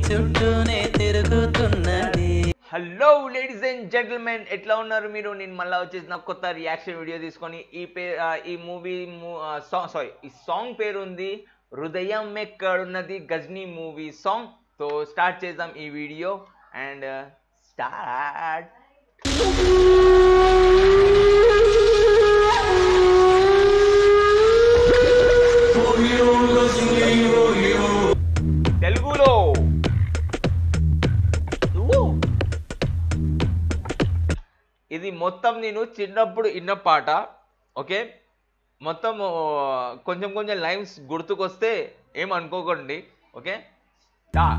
చుట్టూనే తిరుగుతున్నది hello ladies and gentlemen ఎట్లా ఉన్నారు మీరు నేను మళ్ళీ వచ్చేసిన కొత్త రియాక్షన్ వీడియో తీసుకొని ఈ పే ఆ, ఈ మూవీ సాంగ్ సారీ ఈ సాంగ్ పేరు ఉంది హృదయం ఎక్కడున్నది Ghajini movie song so start చేద్దాం ఈ వీడియో అండ్ స్టార్ట్ తెలుగులో ఊ. ఇది మొత్తం నేను చిన్నప్పుడు విన్న పాట ఓకే మొత్తం ఆ, కొంచెం కొంచెం లైన్స్ గుర్తుకొస్తే ఏం అనుకోకండి ఓకే దా.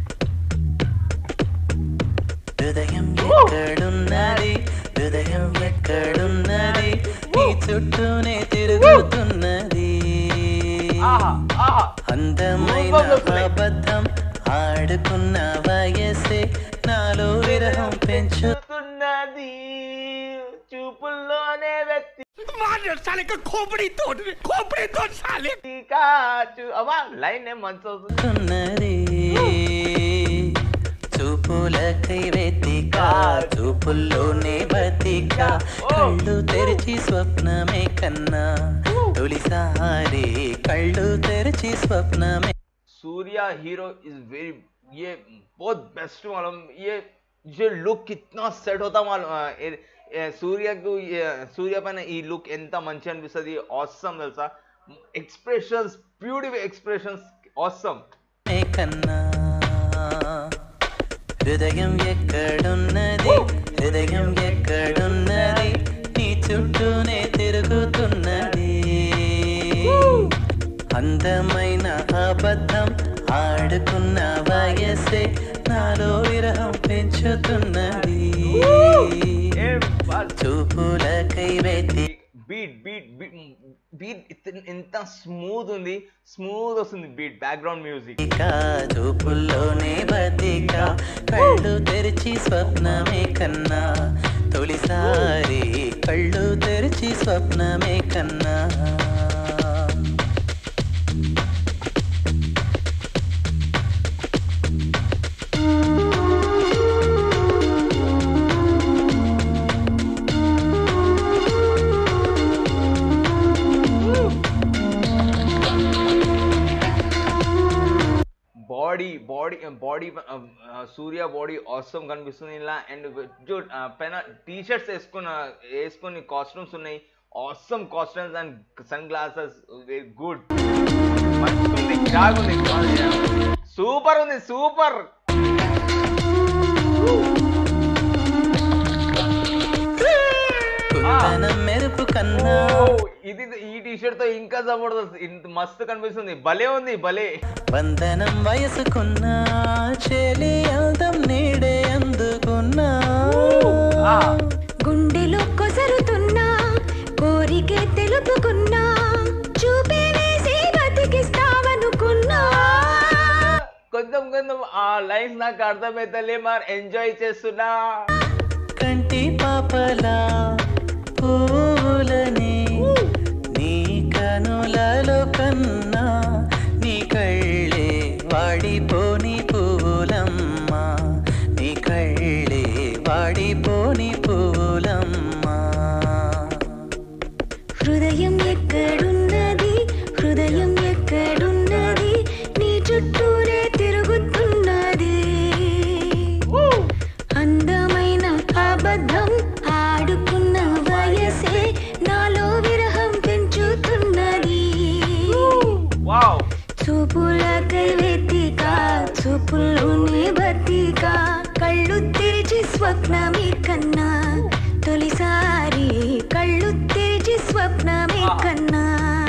హృదయం ఎక్కడున్నది హృదయం ఎక్కడున్నది నీ చుట్టూనే తిరుగుతున్నది ఆహా ఆహా అందమైన అబద్ధం ఆడుకున్న వయసే నాలో విరహం పెంచు చూస్తున్నది చూపుల్లోనే వ్యక్తి కాచు అవ్వా లైన్ ఏం మంచి అవుతుంది తున్నది చూపులకై వెతిక చూపుల్లోనే బతిక కళ్ళు తెరిచి స్వప్నమే కన్నా తొలిసారి కళ్ళు తెరిచి స్వప్నమే सूर्या हीरो इज वेरी ये बहुत बेस्ट मालूम ये ये लुक कितना सेट होता मालूम ఆ, ఏ- ఏ సూర్యకు ఏ- సూర్య పైన ఈ లుక్ ఎంత మంచి అనిపిస్తుంది ఆసమ్ తెలుసా ఎక్స్ప్రెషన్స్ బ్యూటిఫుల్ ఎక్స్ప్రెషన్స్ ఆసమ్ కన్నా హృదయం ఎక్కడున్నది హృదయం ఎక్కడున్నది నీ చుట్టూనే తిరుగుతున్నది అందమైన అబద్ధం ఆడుకున్న వయసే నాలో విరహం పెంచుతున్నది చూపులకై వెతి బీట్ బీట్ బీట్ ఎంత స్మూత్ ఉంది స్మూత్ వస్తుంది బీట్ బ్యాక్గ్రౌండ్ మ్యూజిక్ బతిక చూపుల్లోనే బతిక కళ్ళు తెరిచి స్వప్నమే కన్నా తొలిసారి కళ్ళు తెరిచి స్వప్నమే కన్నా body body body Suriya body awesome కనిపిస్తుంది ఇలా అండ్ పైన టీ షర్ట్స్ వేసుకున్న వేసుకుని కాస్ట్యూమ్స్ ఉన్నాయి awesome costumes and sun glasses very good మంచిగుంది బాగుంది సూపర్ ఉంది సూపర్ కుందనం మెరుపు కన్నా ఇది ఈ టీ షర్ట్ తో ఇంకా జబర్దస్త్ ఇంత మస్తు కనిపిస్తుంది భలే ఉంది భలే వందనం వయసుకున్నా చెలి అందం నీడే అందుకున్నా ఆ. గుండెలో కొసరుతున్నా కోరికే తెలుపుకున్నా చూపే వేసి బతికిస్తావనుకున్నా కొంచెం కొంచెం ఆ లైన్స్ నాకు అర్థమైతలే మరి ఎంజాయ్ చేస్తున్నా కంటి పాపలా పూలని నీ కనులలో కన్నా నీ కళ్ళే వాడిపోని పూలమ్మ నీ కళ్ళే వాడిపోని పూలమ్మ హృదయం ఎక్కడున్నది హృదయం ఎక్కడున్నది నీ చుట్టూనే తిరుగుతున్నది అందమైన అబద్ధం ఆడుకున్న వయసే నాలో విరహం పెంచుతున్నది వావ్ చూపులకై వెతిక చూపుల్లోనే బతిక కళ్ళు తెరిచి స్వప్నమే కన్నా తొలిసారి కళ్ళు తెరిచి స్వప్నమే కన్నా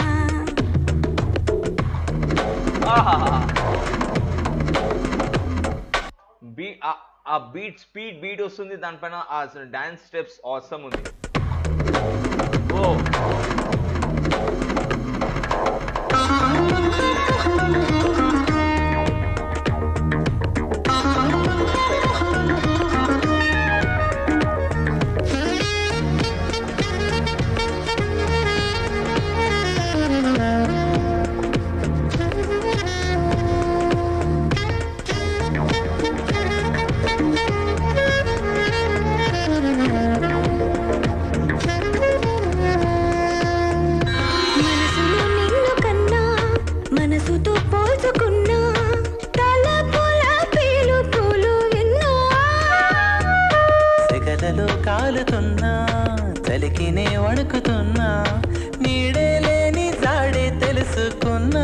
బీ ఆ బీట్ స్పీడ్ బీట్ వస్తుంది దానిపైన ఆ డాన్స్ స్టెప్స్ అవసరం ఉంది ఓ చలికినే వణుకుతున్నా నీడే లేని జాడే తెలుసుకున్నా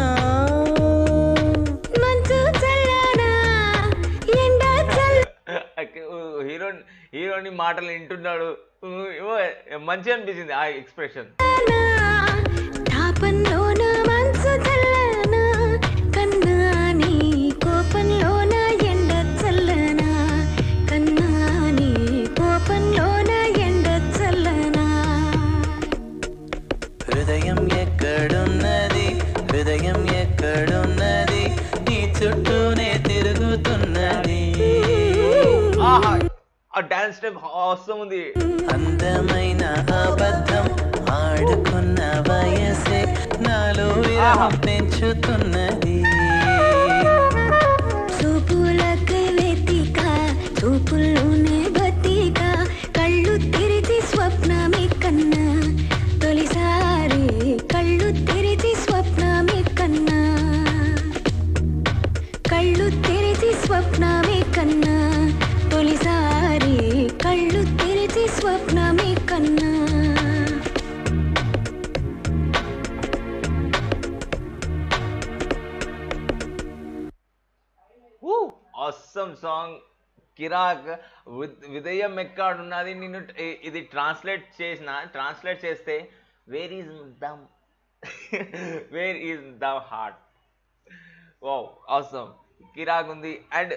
మంచు చల్లనా ఎండ చల్ల హీరో హీరోని మాటలు వింటున్నాడు ఏమో మంచిగా అనిపించింది ఆ ఎక్స్ప్రెషన్ తాపంలోన మనసు చల్లనా కన్నా నీ కోపంలోన ఎండ చల్లనా కన్నా నీ కోపంలోన ఎండ చల్లనా హృదయం ఎక్కడున్నది హృదయం ఎక్కడున్నది నీ చుట్టూనే తిరుగుతున్నది ఆహా ఆ డాన్స్ స్టెప్ అవసరం ఉంది అందమైన అబద్ధం ఆడుకున్న వయసే నాలో విరహం పెంచుతున్నది చూపులకై వెతిక చూపుల్లోనే బతిక కళ్ళు తెరిచి స్వప్నమే కన్నా తొలిసారి కళ్ళు తెరిచి స్వప్నమే కన్నా కళ్ళు తెరిచి స్వప్నమే కన్నా తొలిసారి కళ్ళు తెరిచి స్వప్నమే కన్నా అవసరం సాంగ్ కిరాక్ విద్- విదయం ఎక్కడున్నది నేను ఇ- ఇది ట్రాన్స్లేట్ చేసిన ట్రాన్స్లేట్ చేస్తే where is them where is the heart ఓ అవసరం కిరాక్ ఉంది అండ్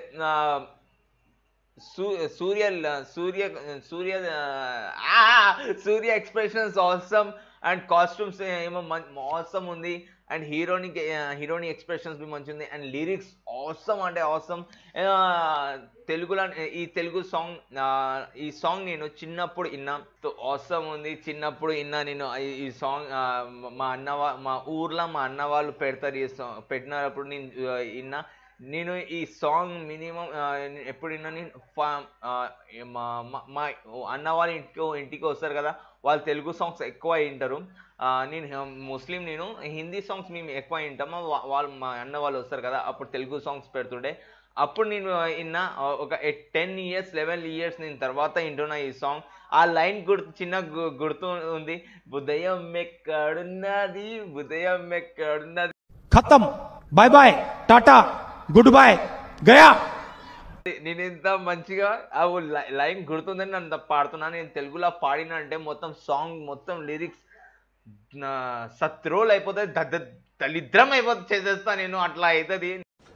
సూర్య సూర్య సూర్య ఆ, సూర్య ఎక్స్ప్రెషన్స్ అవసరం అండ్ కాస్ట్యూమ్స్ ఏమో అవసరం ఉంది అండ్ హీరోని హీరోని ఎక్స్ప్రెషన్స్ బి మంచి ఉంది అండ్ లిరిక్స్ అవసరం అంటే అవసరం తెలుగులో ఈ తెలుగు సాంగ్ ఈ సాంగ్ నేను చిన్నప్పుడు విన్నా అవసరం ఉంది చిన్నప్పుడు విన్నా నేను ఈ- ఈ సాంగ్ మా అన్న వా- మా ఊర్లో మా అన్న వాళ్ళు పెడతారు ఈ సాంగ్ పెట్టినప్పుడు నేను ఆ, విన్నా నేను ఈ సాంగ్ మినిమం ఎప్పుడు విన్నా నేను ఫా- ఆ, ఏ మా మా- మా అన్న వాళ్ళ ఇంటికి ఇంటికి వస్తారు కదా వాళ్ళు తెలుగు సాంగ్స్ ఎక్కువ వింటారు ఆ, నేను హ- ముస్లిం నేను హిందీ సాంగ్స్ మేము ఎక్కువ వింటాము వా- వాళ్ళు మా అన్న వాళ్ళు వస్తారు కదా అప్పుడు తెలుగు సాంగ్స్ పెడుతుండే అప్పుడు నేను విన్నా ఆ, ఒక టెన్ ఇయర్స్ లెవెన్ ఇయర్స్ నేను తర్వాత వింటున్నా ఈ సాంగ్ ఆ లైన్ గుర్తు చిన్న గు- గుర్తు ఉంది ఉదయం ఎక్కడున్నది ఉదయం ఎక్కడున్నది खत्म bye bye tata goodbye गया నేను ఇంత మంచిగా ఆ లై- లైన్ గుర్తుందని నన్ను పాడుతున్నా నేను తెలుగులో పాడిన అంటే మొత్తం సాంగ్ మొత్తం లిరిక్స్ సత్రోల్ అయిపోతుంది దద్ద దళిద్రం అయిపోతుంది చేసేస్తా నేను అట్లా అవుతుంది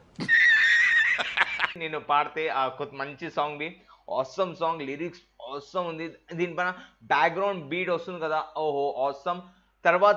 నేను పాడితే ఆ కొత్త మంచి సాంగ్ బి అవసరం సాంగ్ లిరిక్స్ అవసరం ఉంది దీనిపైన బ్యాక్గ్రౌండ్ బీట్ వస్తుంది కదా ఓహో అవసరం తర్వాత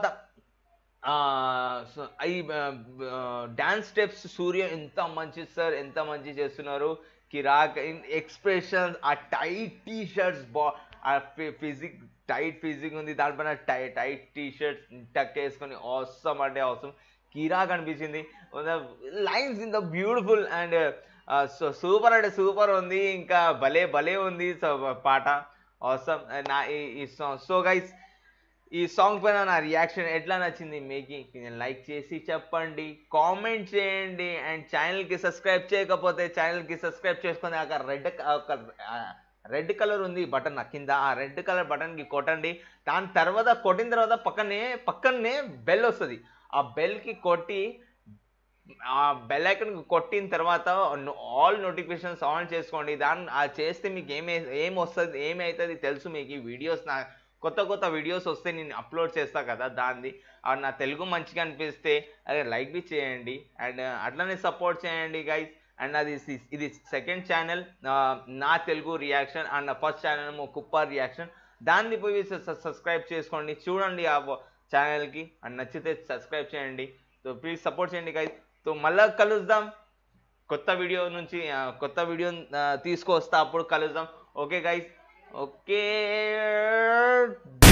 ఈ డాన్స్ స్టెప్స్ సూర్య ఎంత మంచి సార్ ఎంత మంచి చేస్తున్నారు కిరాక్ ఎక్స్ప్రెషన్స్ ఆ టైట్ టీ షర్ట్స్ బా ఆ ఫిజిక్ టైట్ ఫిజిక్ ఉంది దానిపైన టై టైట్ టీ షర్ట్స్ టక్ వేసుకొని అవసరం అంటే అవసరం కిరాక్ అనిపించింది lines in the beautiful and super అంటే సూపర్ ఉంది ఇంకా భలే భలే ఉంది సో పాట అవసరం నా ఈ సో గైస్ ఈ సాంగ్ పైన నా రియాక్షన్ ఎట్లా నచ్చింది మీకు లైక్ చేసి చెప్పండి కామెంట్ చేయండి అండ్ ఛానల్కి సబ్స్క్రైబ్ చేయకపోతే ఛానల్కి సబ్స్క్రైబ్ చేసుకొని అక్కడ రెడ్ ఒక రెడ్ కలర్ ఉంది బటన్ కింద ఆ రెడ్ కలర్ బటన్కి కొట్టండి దాని తర్వాత కొట్టిన తర్వాత పక్కనే పక్కనే బెల్ వస్తుంది ఆ బెల్కి కొట్టి ఆ బెల్ ఐకన్ కొట్టిన తర్వాత ఆల్ నోటిఫికేషన్స్ ఆన్ చేసుకోండి దాన్ని ఆ చేస్తే మీకు ఏమే ఏం వస్తుంది ఏమవుతుంది తెలుసు మీకు ఈ వీడియోస్ నా కొత్త కొత్త వీడియోస్ వస్తే నేను అప్లోడ్ చేస్తా కదా దాన్ని ఆ నా తెలుగు మంచిగా అనిపిస్తే అదే లైక్ బి చేయండి అండ్ అట్లనే సపోర్ట్ చేయండి గైస్ అండ్ అది సి- ఇది సెకండ్ ఛానల్ నా Telugu reaction and first channel కుప్ప రియాక్షన్ దాన్ని పోయి సబ్స్క్రైబ్ చేసుకోండి చూడండి ఆ ఛానల్కి అండ్ నచ్చితే సబ్స్క్రైబ్ చేయండి సో ప్లీజ్ సపోర్ట్ చేయండి గైస్ సో మళ్ళా కలుద్దాం కొత్త వీడియో నుంచి ఆ, కొత్త వీడియో తీసుకొస్తా అప్పుడు కలుద్దాం ఓకే గైస్ ఓకే